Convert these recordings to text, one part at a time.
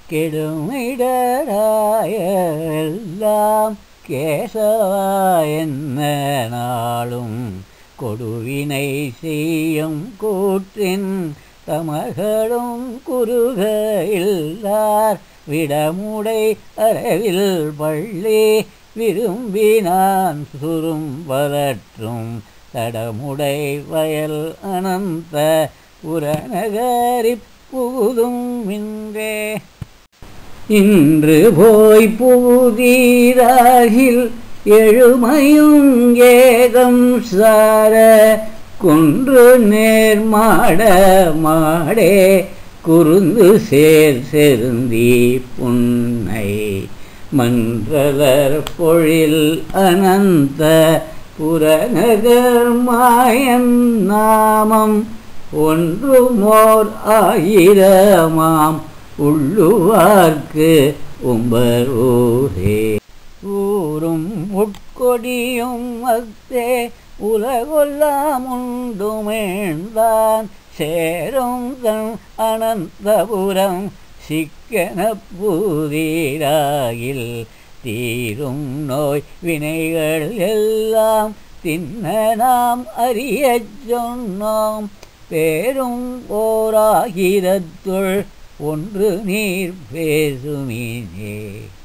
கெடுமிடராய எல்லாம் கேசவா என்ன நாளும் கொடுவினை செய்யும் கூற்றின் தமர்களும் குறுக இல்லார் விடமுடை அரவில் பள்ளி விரும்பினான் சுரும் வளற்றும் தடமுடை வயல் அனந்த புறநகரிப் புகுதும் இன்றே இன்று போய் புதீராகில் எழுமையும் ஏகம் சார குன்று நேர்மாட மாடே குறுந்து சேர் செருந்தி புன்னை மன்றலர் பொழில் அனந்த புறநகர் மாயன் நாமம் ஒன்றுமோர் ஆயிரமாம் உள்ளுவார்க்கு உம்பர் ஊரே ஊரும் உட்கொடியும் அத்தே உலகொல்லாம் உண்டுமேழ்ந்தான் சேரும் தன் அனந்தபுரம் சிக்கன புதீராகில் தீரும் நோய் வினைகள் எல்லாம் தின்ன நாம் அறியச் சொன்னோம் பேரும் ஓராயிரத்துள் ஒன்று நீர் பேசுமினே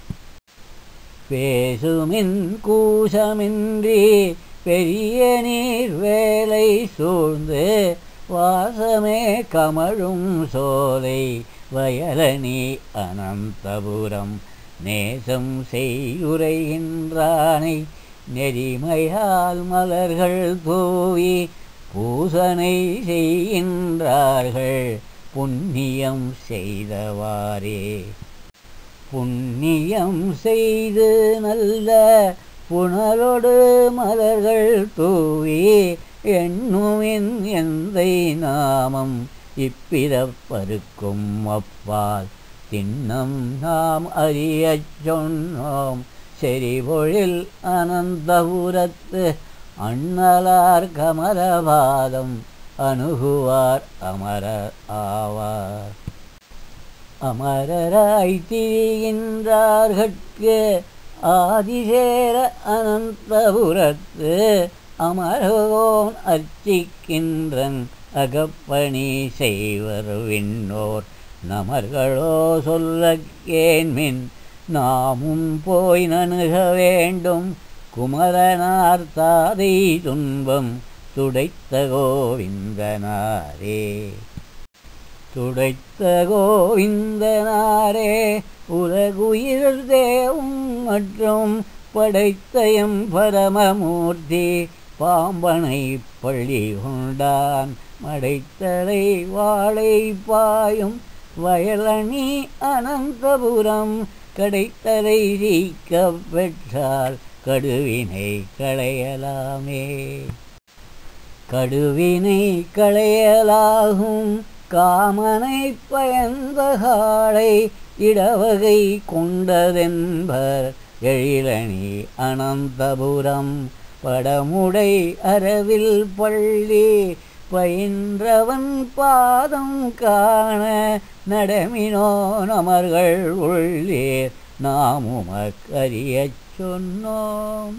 பேசுமின் கூசமின்றி பெரிய நீர் வேலை சூழ்ந்து வாசமே கமழும் சோலை வயலனி அனந்தபுரம் நேசம் செய்யுரைகின்றானை நெறிமையால் மலர்கள் தூவி பூசனை செய்கின்றார்கள் புண்ணியம் செய்தவாறே புண்ணியம் செய்து நல்ல புனலொடு மலர்கள் தூவி எண்ணுமின் எந்தை நாமம் இப்பிறப்பருக்கும் அப்பால் திண்ணம் நாம் அறியச் சொன்னோம் செறிபொழில் அனந்தபுரத்து அண்ணலார் கமலபாதம் அணுகுவார் அமர ஆவார் அமரராய் திரிகின்றார்கட்கு ஆதிசேர அனந்தபுரத்து அமரகோன் அர்ச்சிக்கின்றன் அகப்பணி செய்வர் விண்ணோர் நமர்களோ சொல்ல கேன்மின் நாமும் போய் நணுக வேண்டும் குமரனார் தாதை துன்பம் துடைத்த கோவிந்தனாரே துடைத்த கோவிந்தனாரே உலகுயிர் தேவும் மற்றும் படைத்தயம் பரமமூர்த்தி பாம்பனை பள்ளி கொண்டான் மடைத்தலை வாழை பாயும் வயலணி அனந்தபுரம் கடைத்தலை சீக்க பெற்றால் கடுவினை களையலாமே கடுவினை களையலாகும் காமனை பயந்தகாலை இடவகை கொண்டதென்பர் எழிலணி அனந்தபுரம் படமுடை அரவில் பள்ளி பயின்றவன் பாதம் காண நடமினோ நமர்கள் உள்ளீர் நாமுமக்கரியச் சொன்னோம்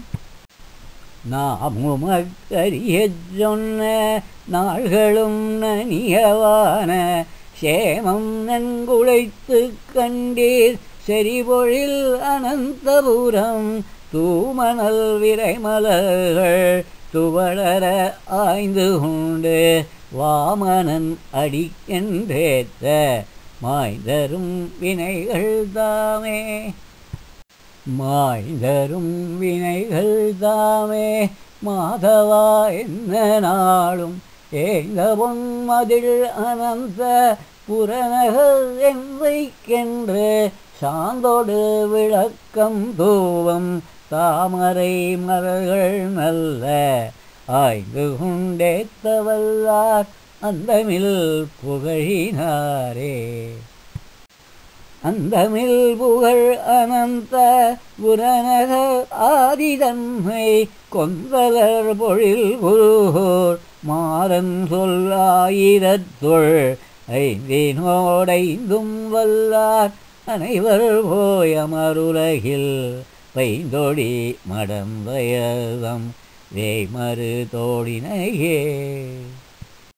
நாமுமக்கரியச் சொன்ன நாள்களும் நனியவான சேமம் நன்குழைத்து கண்டீர் செறிபொழில் அனந்தபுரம் தூமணல் விரைமலர்கள் துவளர ஆய்ந்து கொண்டு வாமனன் அடிக்கென்றேத்த மாய்தரும் வினைகள் தாமே மாய்தரும் வினைகள் தாமே மாதவா என்ன நாளும் ஏங்க பொன்மதில் அனந்த புறநகர் என்றைக்கென்று சாந்தோடு விளக்கம் தூவம் தாமரை மலர்கள் நல்ல ஆய்ந்து கொண்டேத்தவல்லார் அந்தமில் புகழினாரே அந்தமில் புகழ் அனந்த புறநக ஆதிதன்மை கொந்தலர் பொழில் குருகோர் மாறன் சொல்லாயிரத்துள் ஐந்தினோடைந்தும் வல்லார் அனைவர் போய் அமருலகில் பைந்தொடி மடந்தயதம் வேய்மறு தோடினையே